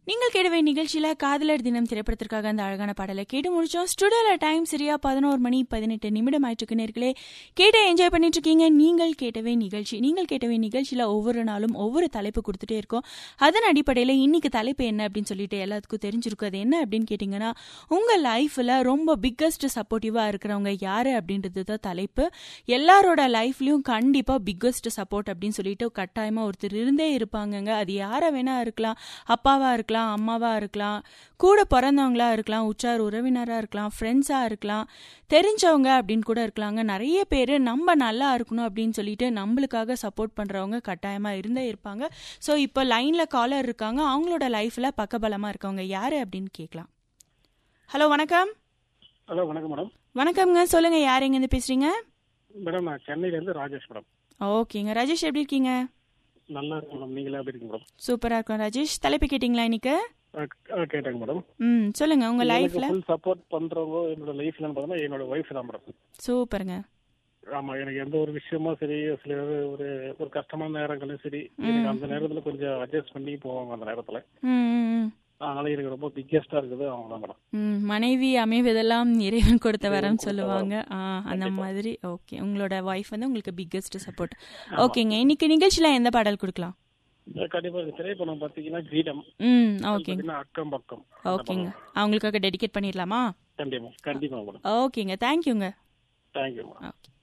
நீங்கள் கேடவே நிகழ்ச்சியில காதலர் தினம் திரைப்படத்திற்காக அந்த அழகான பாடலை கேட்டு முடிச்சோம் ஸ்டுடியோல டைம் சரியா பதினோரு மணி பதினெட்டு நிமிடம் ஆயிட்டு நேர்களே கேட்ட என்ஜாய் பண்ணிட்டு இருக்கீங்க நீங்கள் கேட்டவே நிகழ்ச்சி நீங்கள் கேட்டவே நிகழ்ச்சியில ஒவ்வொரு நாளும் ஒவ்வொரு தலைப்பு கொடுத்துட்டே இருக்கோம் அதன் அடிப்படையில் இன்னைக்கு தலைப்பு என்ன அப்படின்னு சொல்லிட்டு எல்லாத்துக்கும் தெரிஞ்சிருக்கும் அது என்ன அப்படின்னு கேட்டிங்கன்னா உங்க லைஃப்ல ரொம்ப பிக்கஸ்ட் சப்போர்ட்டிவா இருக்கிறவங்க யாரு அப்படின்றது தான் தலைப்பு எல்லாரோட லைஃப்லயும் கண்டிப்பா பிக்கஸ்ட் சப்போர்ட் அப்படின்னு சொல்லிட்டு கட்டாயமா ஒருத்தர் இருந்தே இருப்பாங்கங்க அது யாரை வேணா இருக்கலாம் அப்பாவா இருக்கலாம் அம்மாவா இருக்கலாம் கூட பிறந்தவங்களா இருக்கலாம் உற்றார் உறவினரா இருக்கலாம் ஃப்ரெண்ட்ஸா இருக்கலாம் தெரிஞ்சவங்க அப்படின்னு கூட இருக்கலாங்க நிறைய பேர் நம்ம நல்லா இருக்கணும் அப்படின்னு சொல்லிட்டு நம்மளுக்காக சப்போர்ட் பண்றவங்க கட்டாயமா இருந்தே இருப்பாங்க ஸோ இப்போ லைன்ல காலர் இருக்காங்க அவங்களோட லைஃப்ல பக்கபலமா இருக்கவங்க யாரு அப்படின்னு கேட்கலாம் ஹலோ வணக்கம் ஹலோ வணக்கம் மேடம் வணக்கம்ங்க சொல்லுங்க யார் எங்கேருந்து பேசுறீங்க மேடம் நான் சென்னையிலேருந்து ராஜேஷ் மேடம் ஓகேங்க ராஜேஷ் எப்படி இருக்கீங்க நல்லா இருக்கு மேடம் நீங்களே எப்படி இருக்கீங்க மேடம் சூப்பரா இருக்கும் ராஜேஷ் தலைப்பு கேட்டிங்களா இன்னைக்கு ஆ, ஆ, கேட்டேங்க மேடம் ம் சொல்லுங்க உங்க லைஃப்ல ஃபுல் சப்போர்ட் பண்றவங்க என்னோட லைஃப்லன்னு பார்த்தோம்னா என்னோட ஒய்ஃப் தான் மேடம் சூப்பருங்க ஆமா எனக்கு எந்த ஒரு விஷயமும் சரி சில ஒரு- ஒரு ஒரு கஷ்டமான நேரங்களும் சரி எனக்கு அந்த நேரத்துல கொஞ்சம் அட்ஜஸ்ட் பண்ணி போவாங்க அந்த நேரத்துல ம் ம், ம் அதனால எனக்கு ரொம்ப பிக்கெஸ்டா இருக்குது அவங்க தான் மேடம் ம், மனைவி அமைவதெல்லாம் இறைவன் கொடுத்த வரம் சொல்லுவாங்க ஆ அந்த மாதிரி ஓகே உங்களோட ஒய்ஃப் வந்து உங்களுக்கு பிக்கஸ்ட் சப்போர்ட் ஓகேங்க இன்னைக்கு நிகழ்ச்சியில எந்த பாடல் கொடுக்கலாம் கண்டிப்பா இந்த திரைப்படம் பாத்தீங்கன்னா கிரீடம் ம் ஓகேங்க பாத்தீங்கன்னா அக்கம் பக்கம் ஓகேங்க அவங்களுக்காக டெடிகேட் பண்ணிடலாமா கண்டிப்பா கண்டிப்பா மேடம் ஓகேங்க தேங்க்யூங்க தேங்க்யூ மேடம் ஓகே